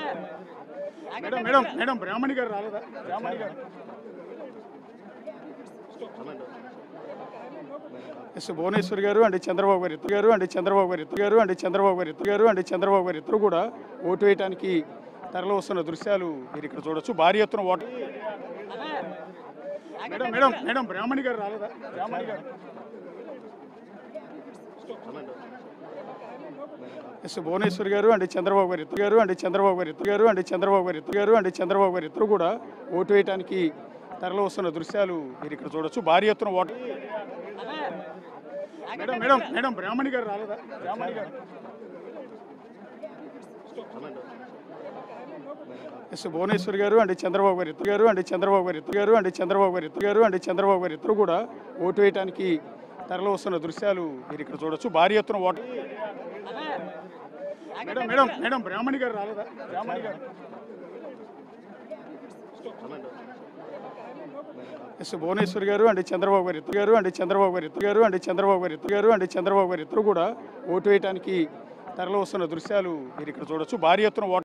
madam madam madam Brahmani గారు రాలేదా బ్రాహ్మణి గారు ఎస్ భువనేశ్వర్ గారు అండ్ చంద్రబాబు గారు ఇద్దరు గారు అండ్ చంద్రబాబు గారు ఇద్దరు గారు అండ్ చంద్రబాబు గారు ఇద్దరు గారు అండ్ చంద్రబాబు గారు ఇద్దరు కూడా ఓటు వేయడానికి తరలి వస్తున్న దృశ్యాలు మీరు ఇక్కడ చూడొచ్చు భారీ ఎత్తున vote madam madam madam Brahmani గారు రాలేదా బ్రాహ్మణి గారు ఎస్ భువనేశ్వర్ గారు అండ్ చంద్రబాబు గారు ఇద్దరు గారు అండ్ చంద్రబాబు గారు ఇద్దరు గారు అండ్ చంద్రబాబు గారు ఇద్దరు గారు అండ్ చంద్రబాబు గారు ఇద్దరు కూడా ఓటు వేయడానికి తరలి వస్తున్న దృశ్యాలు మీరు ఇక్కడ చూడొచ్చు భారీ ఎత్తున vote madam madam madam Brahmani గారు రాలేదా బ్రాహ్మణి గారు ఎస్ భువనేశ్వర్ గారు అండ్ చంద్రబాబు గారు ఇద్దరు గారు అండ్ చంద్రబాబు గారు ఇద్దరు గారు అండ్ చంద్రబాబు గారు ఇద్దరు గారు అండ్ చంద్రబాబు గారు ఇద్దరు కూడా ఓటు వేయడానికి తరలి వస్తున్న దృశ్యాలు మీరు ఇక్కడ చూడొచ్చు భారీ ఎత్తున vote madam madam madam Brahmani గారు రాలేదా బ్రాహ్మణి గారు ఎస్ భువనేశ్వర్ గారు అండ్ చంద్రబాబు గారు ఇద్దరు గారు అండ్ చంద్రబాబు గారు ఇద్దరు గారు అండ్ చంద్రబాబు గారు ఇద్దరు గారు అండ్ చంద్రబాబు గారు ఇద్దరు కూడా ఓటు వేయడానికి తరలి వస్తున్న దృశ్యాలు మీరు ఇక్కడ చూడొచ్చు భారీ ఎత్తున ఓటు